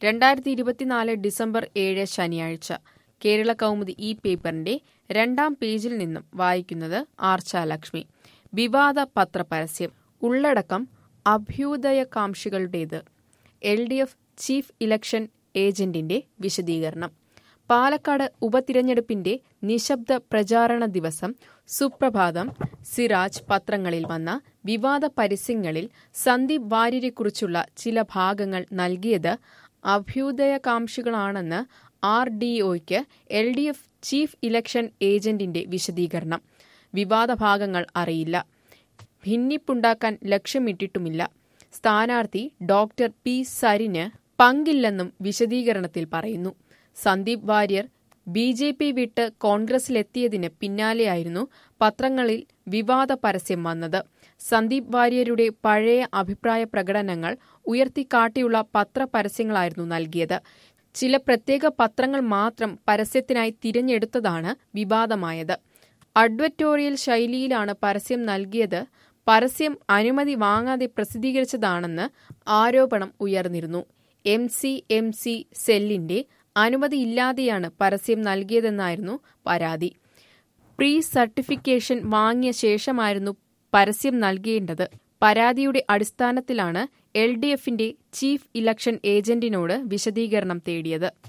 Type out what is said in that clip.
രണ്ടായിരത്തി ഇരുപത്തിനാല് ഡിസംബർ ഏഴ് ശനിയാഴ്ച കേരള കൗമുദി ഈ പേപ്പറിന്റെ രണ്ടാം പേജിൽ നിന്നും വായിക്കുന്നത് ആർച്ചാലക്ഷ്മി വിവാദ പത്രപരസ്യം ഉള്ളടക്കം അഭ്യുദയകാംക്ഷികളുടേത് L D F chief election ഏജന്റിന്റെ വിശദീകരണം പാലക്കാട് ഉപതിരഞ്ഞെടുപ്പിന്റെ നിശബ്ദ പ്രചാരണ ദിവസം സുപ്രഭാതം സിറാജ് പത്രങ്ങളിൽ വന്ന വിവാദ പരസ്യങ്ങളിൽ സന്ദീപ് വാര്യരെക്കുറിച്ചുള്ള ചില ഭാഗങ്ങൾ നൽകിയത് അഭ്യുദയകാംക്ഷികളാണെന്ന് ആർ ഡി ഒയ്ക്ക് L D F chief election ഏജന്റിന്റെ വിശദീകരണം വിവാദ ഭാഗങ്ങൾ അറിയില്ല ഭിന്നിപ്പുണ്ടാക്കാൻ ലക്ഷ്യമിട്ടിട്ടുമില്ല സ്ഥാനാർത്ഥി ഡോക്ടർ പി സരിന് പങ്കില്ലെന്നും വിശദീകരണത്തിൽ പറയുന്നു Sandeep Warrier B J P വിട്ട് കോൺഗ്രസിലെത്തിയതിന് പിന്നാലെയായിരുന്നു പത്രങ്ങളിൽ വിവാദ പരസ്യം വന്നത് സന്ദീപ് വാര്യരുടെ പഴയ അഭിപ്രായ പ്രകടനങ്ങൾ ഉയർത്തിക്കാട്ടിയുള്ള പത്രപരസ്യങ്ങളായിരുന്നു നൽകിയത് ചില പ്രത്യേക പത്രങ്ങൾ മാത്രം പരസ്യത്തിനായി തിരഞ്ഞെടുത്തതാണ് വിവാദമായത് അഡ്വറ്റോറിയൽ ശൈലിയിലാണ് പരസ്യം നൽകിയത് പരസ്യം അനുമതി വാങ്ങാതെ പ്രസിദ്ധീകരിച്ചതാണെന്ന് ആരോപണം ഉയർന്നിരുന്നു എം സി എം സി സെല്ലിന്റെ അനുമതിയില്ലാതെയാണ് പരസ്യം നൽകിയതെന്നായിരുന്നു പരാതി പ്രീ സർട്ടിഫിക്കേഷൻ വാങ്ങിയ ശേഷമായിരുന്നു പരസ്യം നൽകേണ്ടത് പരാതിയുടെ അടിസ്ഥാനത്തിലാണ് എൽ ഡി എഫിന്റെ ചീഫ് ഇലക്ഷൻ ഏജന്റിനോട് വിശദീകരണം തേടിയത്